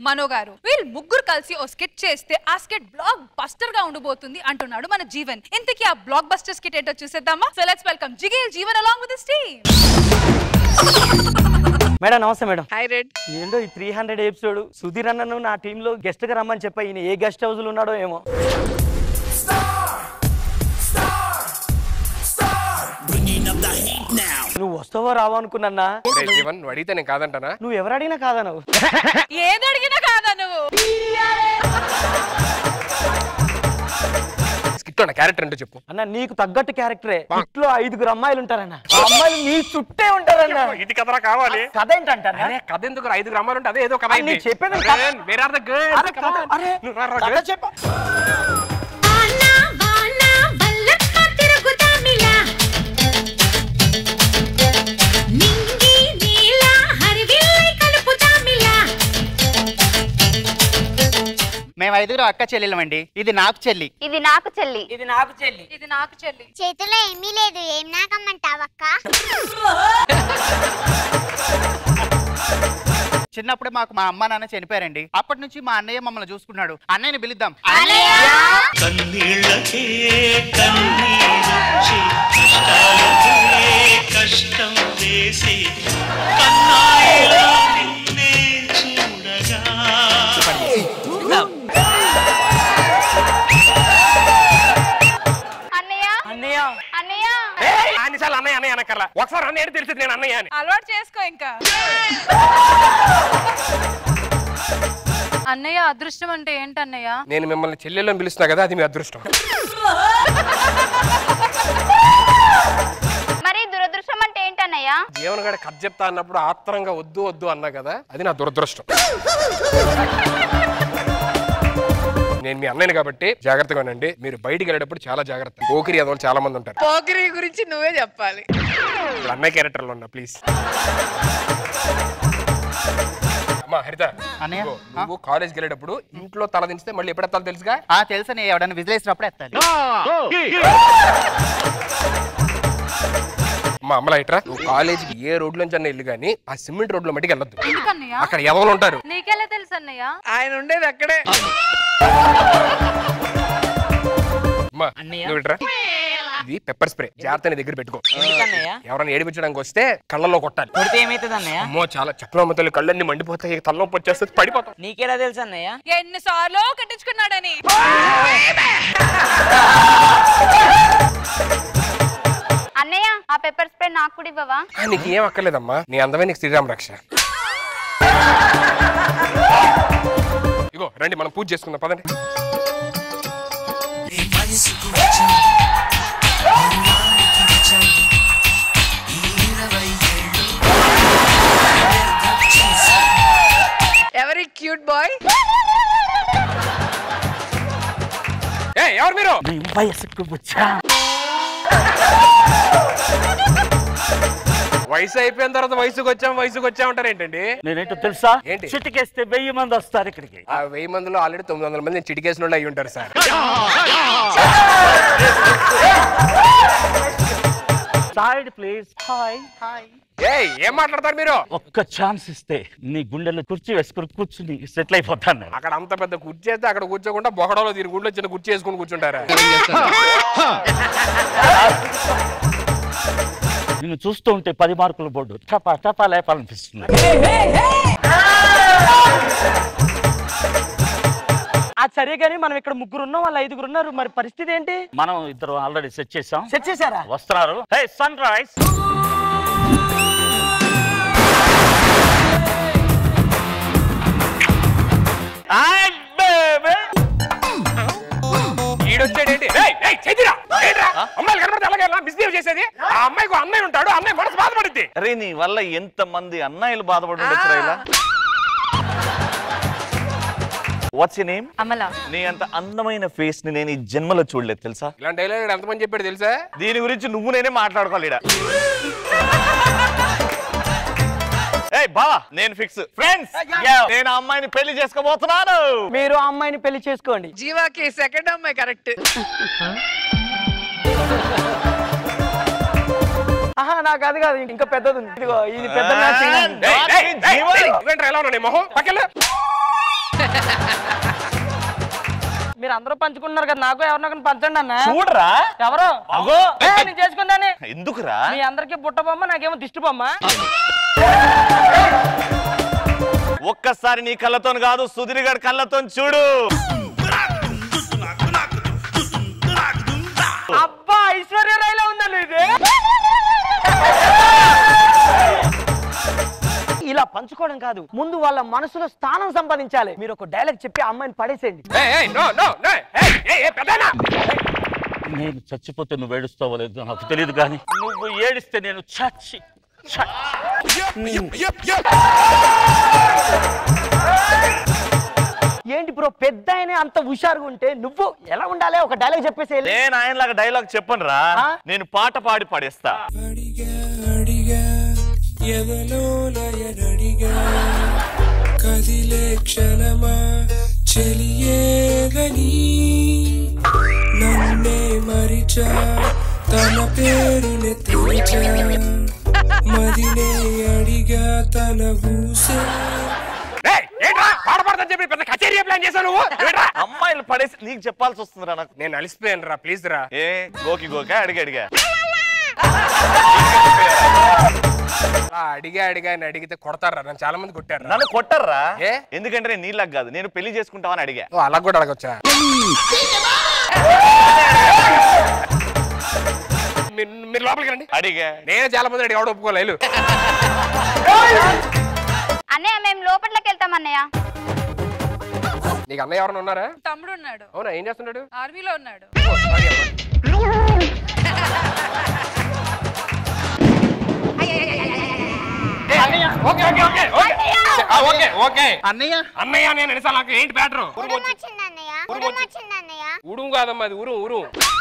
మనో గారు వీళ్ళు ముగ్గురు కలిసి ఓ స్కిట్ చేస్తే ఆ స్కిట్ బ్లాక్ బస్టర్ గా ఉండబోతుంది అంటున్నాడు మన జీవన్ ఇంతకీ ఆ బ్లాక్ బస్టర్ స్కిట్ ఏంటో చూసేద్దామా so let's welcome Jigel Jeevan along with team madam నమస్తే మేడం హాయ్ రెడ్ ఏంటో ఈ త్రీ హండ్రెడ్ ఎపిసోడ్ సుధీర్ అన్నను నా టీంలో గెస్ట్ గా రమ్మని చెప్పా ఈయన ఏ గెస్ట్ హౌస్ లో ఉన్నాడో ఏమో నువ్వు వస్తావో రావో అనుకున్నా రే జీవన్ నువ్వు అడిగితే నేను కాదంటానా నువ్వు ఎవరు అడిగినా కాదా నువ్వు ఏది అడిగినా కాదా నువ్వు స్కిట్ ఉన్న క్యారెక్టర్ అంటే చెప్పు అన్న నీకు తగ్గట్టు క్యారెక్టరే ఇంట్లో ఐదుగురు అమ్మాయిలు ఉంటారన్న ఆ అమ్మాయిలు నీ చుట్టే ఉంటారన్న ఇది కథరా కావాలి కథ ఏంటంటారా అరే కథ ఎందుకు ఐదు గ్రామాలు ఉంటే అదే ఏదో కథ అది నేను చెప్పేది కథ. వేర్ ఆర్ ద అరే కథ, అరే, కథ చెప్ప వానా వానా వల్లప్ప తిరుగుతామిలా నింగి నీల హరివిల్లై కలుపుతామిలా మేము ఐదుగురు అక్క చెల్లెలమండి ఇది నాకు చెల్లి ఇది నాకు చెల్లి ఇది నాకు చెల్లి ఇది నాకు చెల్లి చేతిలో ఏమీ లేదు ఏం నాకమ్మంటావక్క చిన్నప్పుడే మాకు మా అమ్మ నాన్న చనిపోయారండి అప్పటి నుంచి మా అన్నయ్య మమ్మల్ని చూసుకున్నాడు అన్నయ్యని పిలుద్దాం కన్నీళ్ళకే కన్నీరొచ్చి కష్టాలకే కష్టం వేసి కన్నాయిలా నిన్నే చూడగా అన్నయ్య అన్నయ్య అన్నయ్య అన్నిసార్లు అన్నయ్య అన్నయ్య అనక్కర్లా ఒకసారి అన్నయ్య అంటే తెలిసింది నేను అన్నయ్య అని అలవాటు చేసుకో ఇంకా అన్నయ్య అదృష్టం అంటే ఏంటన్నయ్య నేను మిమ్మల్ని చెల్లెల్లో పిలుస్తున్నా కదా అది మీ అదృష్టం మరి దురదృష్టం అంటే ఏంటన్నయ్య జీవన్ గడ కథ చెప్తా అన్నప్పుడు ఆత్రంగా వద్దు వద్దు అన్నా కదా అది నా దురదృష్టం నేను మీ అన్నయ్యని కాబట్టి జాగ్రత్తగా ఉండండి మీరు బయటికి వెళ్ళేటప్పుడు చాలా జాగ్రత్త పోకిరి అదోళ్ళు చాలా మంది ఉంటారు పోకిరి గురించి నువ్వే చెప్పాలి ఇప్పుడు అన్నయ్య క్యారెక్టర్లో ఉన్నా ప్లీజ్ అమ్మా హరిత అన్నయ్య? ఇదిగో, నువ్వు కాలేజ్కి వెళ్ళేటప్పుడు ఇంట్లో తల దించితే మళ్ళీ ఎప్పుడు ఎత్తాలో తెలుసుగా ఆ తెలుసని ఎవడన్నా విజిలేసినప్పుడు ఎత్తాలి అమ్మా అమ్మలా ఇట్రా నువ్వు కాలేజీకి ఏ రోడ్ నుంచి అన్న ఇల్లు కానీ ఆ సిమెంట్ రోడ్ లో మట్టికి వెళ్ళొద్దు ఎందుకన్నయ్య అక్కడ ఎవరు ఉంటారు నీకెలా తెలుసు అన్నయ్య ఆయన ఉండేది అక్కడే అమ్మా నువ్వు ఇట్రా ఇది పెప్పర్ స్ప్రే జాగ్రత్త నీ దగ్గర పెట్టుకో ఎవరైనా ఏడిపించడానికి వస్తే కళ్ళలో కొట్టాలి కొడితే ఏమైతుంది అన్నయ్య అమ్మో చాలా చెప్పిన తల్లి కళ్ళన్నీ మండిపోతాయి తలనొప్పి వచ్చేస్తుంది పడిపోతాం నీకెలా తెలుసు అన్నయ్య ఎన్నిసార్లు కట్టించుకున్నాడని అన్నయ్య ఆ పెప్పర్ స్ప్రే నాకు కూడా ఇవ్వవా ఆ, నీకు ఏం అక్కర్లేదమ్మా నీ అందమే నీకు శ్రీరామ రక్ష ఇగో రండి మనం పూజ చేసుకుందాం పదండి నీ వయసుకు వచ్చా అనుమానికి వచ్చా ఈ ఇరవై ఏళ్ళు వ్యర్థం చేశా. ఎవరి క్యూట్ బాయ్ ఏ ఎవరు మీరు వయసుకు వచ్చా వయసు అయిపోయిన తర్వాత వయసుకు వచ్చాం వయసుకు వచ్చాం అంటారు ఏంటండి నేనేంటో తెలుసా ఏంటి? చిటికేస్తే వెయ్యి మంది వస్తారు ఇక్కడికి ఆ వెయ్యి మందిలో ఆల్రెడీ తొమ్మిది వందల మంది చిటికేసిన వాళ్ళు అయి ఉంటారు sir side please hi hi ఏ ఏం మాట్లాడతారు మీరు ఒక్క ఛాన్స్ ఇస్తే నీ గుండెలో కుర్చీ వేసుకుని కూర్చుని సెటిల్ అయిపోతాను అక్కడ అంత పెద్ద కుర్చీ చేస్తే అక్కడ కూర్చోకుండా బొగడలో దీని గుండెలో చిన్న కుర్చీ వేసుకుని కూర్చుంటారా నిన్ను చూస్తూ ఉంటే పది మార్కుల బోర్డు టపా టపా లేపాలనిపిస్తుంది అది సరే కానీ మనం ఇక్కడ ముగ్గురు ఉన్నాం వాళ్ళు ఐదుగురు ఉన్నారు మరి పరిస్థితి ఏంటి మనం ఇద్దరు ఆల్రెడీ సెట్ చేసాం సెట్ చేశారా వస్తున్నారు హే సన్ రైజ్ ఈడొచ్చాడేంటి ఏయ్, ఏయ్, చేతిరా, ఏంట్రా? అమ్మాయిలు కనబడితే అలాగే మిస్బిహేవ్ చేసేది ఆ అమ్మాయికి ఒక అన్నయ్య ఉంటాడు అన్నయ్య మనసు బాధపడుద్ది అరే నీ వల్ల ఎంత మంది అన్నయ్యలు బాధపడుండొచ్చు ఇలా వాట్స్ నేమ్ అమల నీ అంత అందమైన ఫేస్ ని నేను ఈ జన్మలో చూడలేదు తెలుసా ఇలాంటి డైలాగ్ ఎంతమంది చెప్పాడు తెలుసా దీని గురించి నువ్వు నేనే మాట్లాడుకోవాలి ఈడ. ఏయ్ బావా నేను ఫిక్స్ ఫ్రెండ్స్ నేను ఆ అమ్మాయిని పెళ్లి చేసుకోబోతున్నాను మీరు ఆ అమ్మాయిని పెళ్లి చేసుకోండి జీవాకి సెకండ్ అమ్మాయి కరెక్ట్ ఆహా నాకు అది కాదు ఇంకా పెద్దది ఉంది ఇదిగో ఇది పెద్ద మ్యాచ్ ఏయ్, ఏయ్, ఏయ్, ఏయ్, నువ్వేంట్రా ఎలా ఉన్నావు నీ మొహం పక్కన మీరు అందరూ పంచుకుంటున్నారు కదా నాకు ఎవరినొకరిని పంచండి అన్న చూడరా ఎవరు అగో ఏ, నేను చేసుకుందాని ఎందుకురా మీ అందరికి బుట్ట బొమ్మ నాకేమో దిష్టి బొమ్మ ఒక్కసారి నీ కళ్ళతో కాదు సుధీర్ కళ్ళతో చూడు అబ్బా ఐశ్వర్య రాయలా ఉందండి ఇది ఇలా పంచుకోవడం కాదు ముందు వాళ్ళ మనసులో స్థానం సంపాదించాలి మీరు ఒక డైలాగ్ చెప్పి ఆ అమ్మాయిని పడేసేయండి ఏయ్, ఏయ్, no, no, no. ఏయ్, ఏయ్, ఏయ్, పెద్దనా? నేను చచ్చిపోతే నువ్వు ఏడుస్తావో లేదో నాకు తెలియదు కానీ నువ్వు ఏడిస్తే నేను చచ్చి ఏంటి బ్రో పెద్ద ఆయన అంత హుషారుగా ఉంటే నువ్వు ఎలా ఉండాలి ఒక డైలాగ్ చెప్పేసి నేను ఆయనలాగా డైలాగ్ చెప్పను రా ఆ? నేను పాట పాడి పడేస్తా అడిగా ఎదలోన ఎనడిగా కదిలే క్షణమా చెలియేదని నన్నే మరిచా తన పేరుని తెరిచా మదినే అడిగా తన ఊసే ఏయ్, ఏంట్రా పాట పాడతాను చెప్పి పెద్ద కచేరీ ప్లాన్ చేశావు నువ్వు ఏంట్రా? అమ్మాయిలు పడేసి నీకు చెప్పాల్సి వస్తుందిరా నాకు నేను అలిసిపోయాను రా ప్లీజ్ రా ఏ గోకి గోకా అడిగా అడిగా అలా అడిగా అడిగా అని అడిగితే కొడతారా నన్ను చాలా మంది కొట్టారు నన్ను కొట్టర్రా ఏ? ఎందుకంటే నేను నీళ్ళకి కాదు నేను పెళ్లి చేసుకుంటావని అడిగా ఓ, అలా కూడా అడగొచ్చా మీరు మీరు లోపలికి రండి అడిగా నేనే చాలా మంది అడిగి ఎవడ ఒప్పుకోలేదు అన్నయ్య మేము లోపట్లోకి వెళ్తాం అన్నయ్య నీకు అన్నయ్య ఎవరైనా ఉన్నారా తమ్ముడు ఉన్నాడు అవునా ఏం చేస్తున్నాడు ఆర్మీలో ఉన్నాడు ఓ, sorry అమ్మా. ఓకే ఓకే ఓకే ఓకే ఆ, ఓకే ఓకే అన్నయ్య అన్నయ్య నేను ఎన్నిసార్లు నాకు ఏంటి బ్యాటరు ఉరుము వచ్చింది అన్నయ్య ఉరుము వచ్చింది అన్నయ్య ఉడుము కాదమ్మా అది ఉరు ఉరు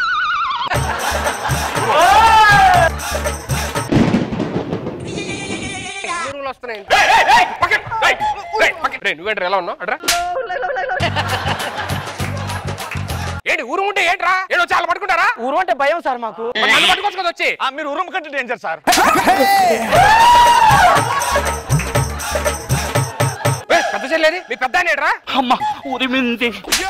ఉరుములు వస్తున్నాయి ఏయ్, ఏయ్, ఏయ్, పక్కన, ఏయ్, ఏయ్, పక్కన. రేయ్, నువ్వేంట్రా ఎలా ఉన్నావు అడ్రా ఏంటి ఊరు ఉంటే ఏంట్రా ఏడో చాలా పట్టుకుంటారా ఊరు అంటే భయం సార్ మాకు మరి నన్ను పట్టుకోవచ్చు కదా వచ్చి ఆ, మీరు ఉరుము కంటే డేంజర్ సార్ ఏయ్, పెద్ద చెల్లేది మీ పెద్ద అనేట్రా అమ్మ ఉరిమింది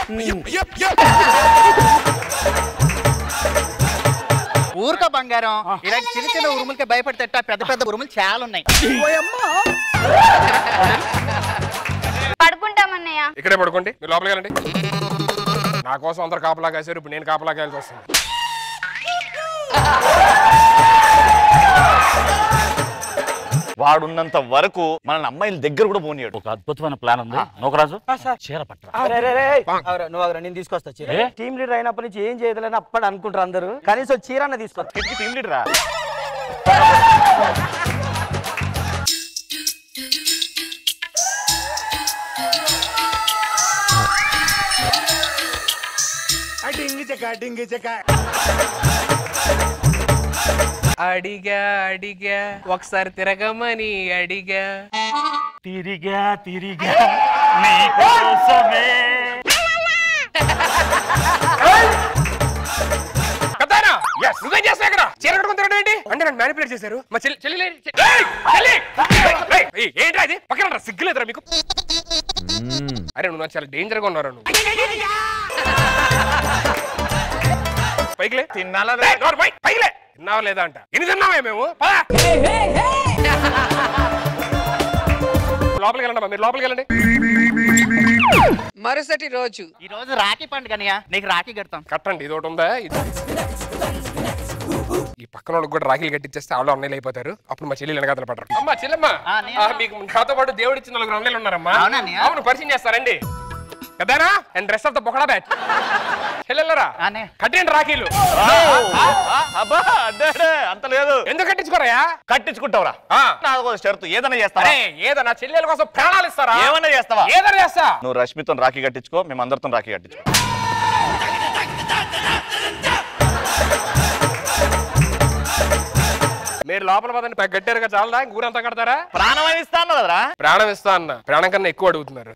ఊరుక బంగారం ఇలాంటి చిన్న చిన్న ఉరుములకి భయపడితే పెద్ద పెద్ద ఉరుములు చాలా ఉన్నాయి పడుకుంటాం అన్నయ్య ఇక్కడే పడుకోండి మీరు లోపలికి వెళ్ళండి నా కోసం అందరు కాపలా కాశారు ఇప్పుడు నేను కాపలా కాయాల్సి వస్తుంది వాడున్నంత వరకు మన అమ్మాయిల దగ్గర కూడా పోనీయాడు ఒక అద్భుతమైన ప్లాన్ ఉంది నోకరాజు చీర పట్టరా నువ్వు అక్కడ నేను తీసుకొస్తా ఏ? టీమ్ లీడర్ అయినప్పటి నుంచి ఏం చేయలేదని అప్పుడు అనుకుంటారు అందరూ కనీసం చీరన్న తీసుకొస్తా కిటికీ టీం లీడరా అడిగా అడిగా ఒకసారి తిరగమని అడిగా తిరిగా తిరిగా నీకోసమే పెద్దాయనా నువ్వేం చేస్తావు ఇక్కడ చీర కట్టుకుని తిరగడం ఏంటి అంటే నన్ను మ్యానిపులేట్ చేశారు మా చెల్లి చెల్లి లేని- చె- ఏయ్! చెల్లి! ఏయ్! ఏయ్! ఏయ్! ఏంట్రా ఇది పక్కన రా సిగ్గులేదురా మీకు అరే నువ్వు నాకు చాలా డేంజర్ గా ఉన్నారు నువ్వు పైకిలే తిన్నాలా ఏయ్, నోరు పై, పైకిలే తిన్నావా లేదా అంట ఎన్ని తిన్నావా మేము పద. లోపలికి వెళ్ళండి అమ్మా, మీరు లోపలికి వెళ్ళండి మరుసటి రోజు ఈ రోజు రాఖీ పండుగ అన్నయ్య నీకు రాఖీ కడతాం కట్టండి ఇది ఒకటి ఉందా ఇది ఈ పక్కన వాళ్ళకి కూడా రాఖీలు కట్టించేస్తే వాళ్ళు అన్నయ్యలు అయిపోతారు అప్పుడు మా చెల్లెలు వెనకాతలు పడరు అమ్మా చెల్లెమ్మ ఆ, నేను. ఆ, మీకు నాతో పాటు దేవుడు ఇచ్చిన నలుగురు అన్నయ్యలు ఉన్నారమ్మా అవునా అన్నయ్య? అవును పరిచయం చేస్తారండి కదానా అండ్ డ్రెస్ ఆఫ్ ద బొకడా బ్యాచ్ చెల్లెల్లరా ఆ, అన్నయ్య. కట్టండి రాఖీలు అబ్బా అడ్డే, అడ్డే, అంత లేదు ఎందుకు కట్టించుకోరయ్యా కట్టించుకుంటావురా ఆ. నాకు షరతు ఏదైనా చేస్తావా అరే ఏదన్నా చెల్లెల కోసం ప్రాణాలు ఇస్తారా ఏమన్నా చేస్తావా ఏదన్నా చేస్తా నువ్వు రష్మితో రాఖీ కట్టించుకో మేము అందరితో రాఖీ కట్టించుకో మీరు లోపల పదండి పై గట్టారుగా చాలదా ఇంక ఊరంతా కడతారా ప్రాణం అని ఇస్తాను కదరా ప్రాణం ఇస్తా అన్న ప్రాణం కన్నా ఎక్కువ అడుగుతున్నారు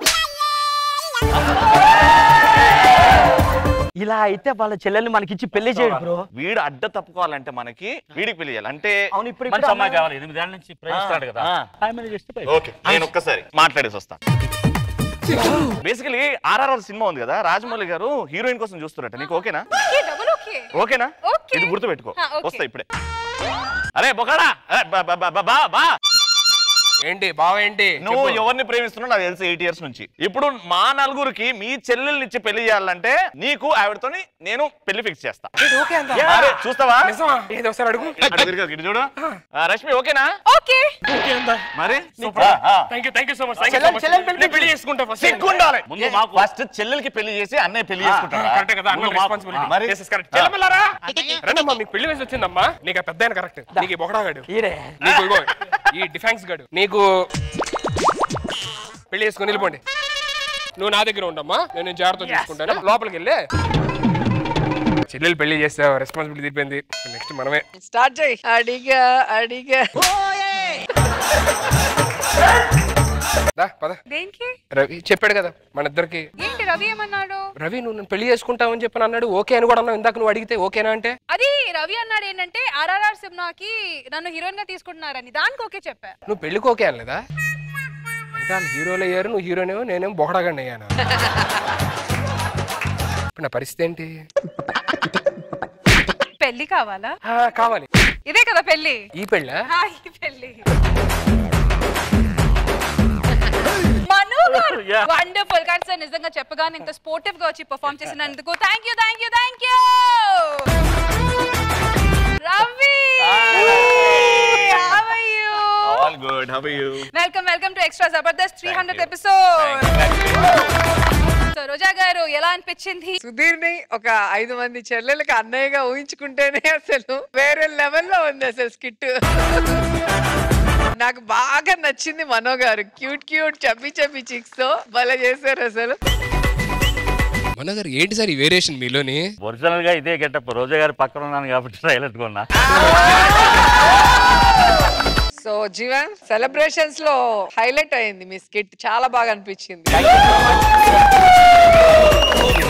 ఇలా అయితే వాళ్ళ చెల్లెల్ని మనకిచ్చి పెళ్లి చేయడు బ్రో వీడు అడ్డ తప్పుకోవాలంటే మనకి వీడికి పెళ్లి చేయాలి అంటే అవును ఇప్పుడు మంచి ఇప్పుడు అమ్మాయి కావాలి ఎనిమిదేళ్ల నుంచి ప్రేమిస్తాడు కదా ఆ. ఆమె చేస్తే పై- ఓకే నేను ఒక్కసారి మాట్లాడేసి వస్తా బేసికలీ ఆర్ఆర్ఆర్ సినిమా ఉంది కదా రాజమౌళి గారు హీరోయిన్ కోసం చూస్తున్నట్ట నీకు ఓకేనా ఓకే డబుల్ ఓకే ఓకేనా ఓకే. ఇది గుర్తు పెట్టుకో ఆ, ఓకే. వస్తా ఇప్పుడే అరే బొకాడా అరే, బా, బా, బా, బా, బా, బా. ఏంటి బావ ఏంటి నువ్వు చెప్పు. ఎవరిని ప్రేమిస్తున్నావు నాకు తెలిసి ఎయిట్ ఇయర్స్ నుంచి ఇప్పుడు మా నలుగురికి మీ చెల్లెల్ని ఇచ్చి పెళ్లి చేయాలంటే నీకు ఆవిడతోని నేను పెళ్లి ఫిక్స్ చేస్తా ఏంటి, ఓకే అందా? అరే, చూస్తావా నిజమా ఏది ఒకసారి అడుగు అటు తిరుగు, ఇటు చూడు ఆ, రష్మి ఓకేనా ఓకే మరి thank you thank you so much చెల్లెలు- చెల్లెలు పెళ్లి పెళ్లి చేసుకుంటా ఫస్ట్ సిగ్గుండాలి ముందు మాకు ఫస్ట్ చెల్లెలకి పెళ్లి చేసి అన్నయ్య పెళ్లి చేసుకుంటారా కరెక్ట్ కదా అన్న ముందు మాకు- రెస్పాన్సిబిలిటీ మరి Yes, yes, correct. చెల్లెమ్మలారా? రండమ్మా మీకు పెళ్లి వయసు వచ్చిందమ్మా నీకు ఆ పెద్ద ఆయన కరెక్ట్ నీకు ఈ బొకడాగాడు ఈడే నీకు ఇగో ఈ డిఫెన్స్ గాడు నీకు పెళ్లి చేసుకొని వెళ్ళిపోండి నువ్వు నా దగ్గర ఉండమ్మా నేను నేను జాగ్రత్త చూసుకుంటాను లోపలికి వెళ్ళి చెల్లెలు పెళ్లి చేస్తే రెస్పాన్సిబిలిటీ తీరిపోయింది నెక్స్ట్ మనమే స్టార్ట్ చేయి అడిగా అడిగా దా పద దేనికి రవి చెప్పాడు కదా మన ఇద్దరికి ఏంటి రవి ఏమన్నాడు రవి నువ్వు నన్ను పెళ్లి చేసుకుంటావని చెప్పని అన్నాడు ఓకే అని కూడా అన్నావు ఇందాక నువ్వు అడిగితే ఓకేనా అంటే అది రవి అన్నాడు ఏంటంటే ఆర్ఆర్ఆర్ సినిమాకి నన్ను హీరోయిన్ గా తీసుకుంటున్నారని దానికి ఓకే చెప్పా నువ్వు పెళ్లికి ఓకే అనలేదా అంటే వాళ్ళు హీరోలు అయ్యారు నువ్వు హీరోనేమో నేనేమో బొహడాగండి అయ్యాను ఇప్పుడు నా పరిస్థితి ఏంటి పెళ్లి కావాలా ఆ, కావాలి ఇదే కదా పెళ్లి ఈ పెళ్ళ ఆ, ఈ పెళ్లి మను Yeah. వండర్ఫుల్ కానీ సార్ నిజంగా చెప్పగానే ఇంత స్పోర్టివ్ గా వచ్చి పర్ఫామ్ చేసినందుకు thank you thank you thank you Ravi how are you all good how you welcome welcome to extra Jabardasth three hundred episode so Roja గారు ఎలా అనిపించింది సుధీర్ ని ఒక ఐదు మంది చెల్లెలకి అన్నయ్యగా ఊహించుకుంటేనే అసలు వేరే లెవెల్లో ఉంది అసలు స్కిట్ నాకు బాగా నచ్చింది మనో గారు క్యూట్ క్యూట్ చప్పి చప్పి చిక్స్ తో భలే చేశారు అసలు మన గారు ఏంటి సార్ ఈ వేరియేషన్ మీలోని ఒరిజినల్ గా ఇదే గెటప్ రోజా గారి పక్కన ఉన్నాను కాబట్టి సైలెంట్ గా ఉన్నా సో జీవన్ సెలబ్రేషన్స్ లో హైలైట్ అయింది మీ స్కిట్ చాలా బాగా అనిపించింది